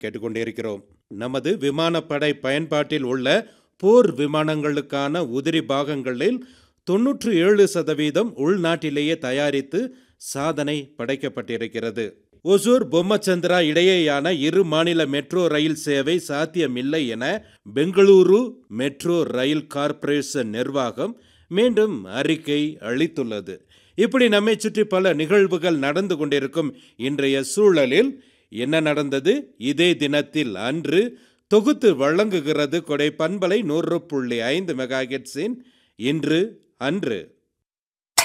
கேட்டுக்கொண்டிருக்கிறோம் நமது விமானப்படை பயன்பாட்டில் உள்ள போர் விமானங்களுக்கான உதிரி பாகங்களில் தொன்னூற்று ஏழு சதவீதம் உள்நாட்டிலேயே தயாரித்து சாதனை படைக்கப்பட்டிருக்கிறது ஒசூர் பொம்மச்சந்திரா இடையேயான இரு மாநில மெட்ரோ ரயில் சேவை சாத்தியமில்லை என பெங்களூரு மெட்ரோ ரயில் கார்ப்பரேஷன் நிர்வாகம் மீண்டும் அறிக்கை அளித்துள்ளது இப்படி நம்மை சுற்றி பல நிகழ்வுகள் நடந்து கொண்டிருக்கும் இன்றைய சூழலில் என்ன நடந்தது இதே தினத்தில் அன்று தொகுத்து வழங்குகிறது கொடை பண்பலை நூறு புள்ளி ஐந்து மெகாஹெட்ஸின் இன்று அன்று